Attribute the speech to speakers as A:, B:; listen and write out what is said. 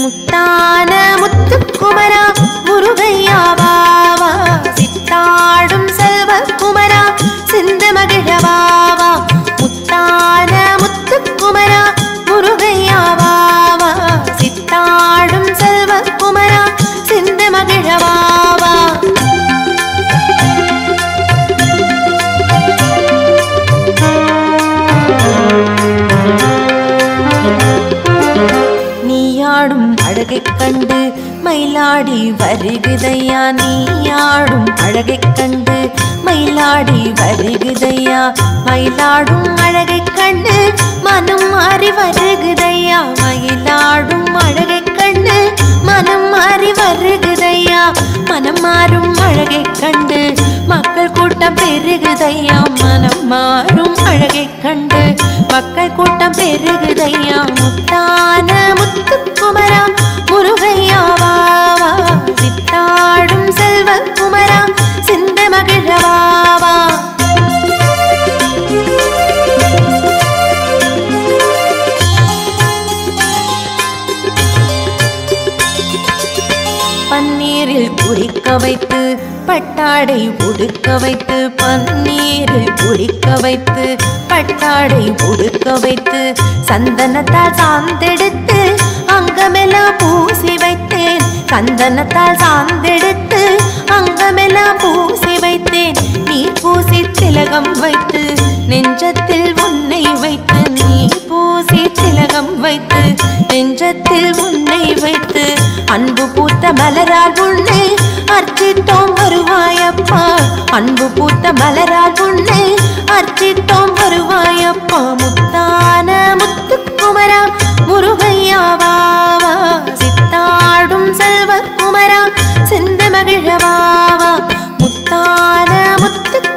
A: முத்தான முத்துக்குமரா முருகையா வாவா சித்தாடும் செல்வ குமரா சிந்த மகிழவாவா முத்தான முத்துக்குமரா முருகையா வாவா சித்தாடும் செல்வ குமரா சிந்த மகிழவாவா நீயாடும் அழகைக் கண்டு மயிலாடி வருகுதையா நீயாடும் அழகைக் கண்டு மயிலாடி வருகுதையா மயிலாடும் அழகைக் கண்டு மனம் மாறி வருகுதையா மயிலாடும் அழகைக் கண்டு மனம் மாறி வருகுதையா மனம் மாறும் அழகைக் கண்டு மக்கள் கூட்டம் பெருகுதையா மனம் மாறும் அழகைக் கண்டு மக்கள் கூட்டம் பெருகுதையா முத்தான முத்துக்குமரா முருகையா வாவா சித்தாடும் செல்வ குமரா சிந்த மகிழவாவா பன்னீரில் குடிக்க வைத்து பட்டாடை உடுக்க வைத்து பன்னீரில் குடிக்க வைத்து பட்டாடை உடுக்க வைத்து சந்தனத்தால் சாந்தெடுத்து அங்கமெல்லாம் பூசி வைத்தேன் சந்தனத்தால் சாந்தெடுத்து அங்கமெல்லாம் பூசி வைத்தேன் நீ பூசி திலகம் வைத்து நெஞ்சத்தில் உன்னை வைத்து நீ பூசி திலகம் வைத்து நெஞ்சத்தில் உன்னை வைத்து அன்பு பூத்த மலரால் உன்னை அர்ச்சித்தோம் வருவாயப்பா அன்பு பூத்த மலரால் உன்னை அர்ச்சித்தோம் வருவாயப்பா முத்தான முத்துக்குமரா முருகையா வாவா சித்தாடும் செல்வ குமரா சிந்த மகிழவாவா முத்தான முத்துக்குமரா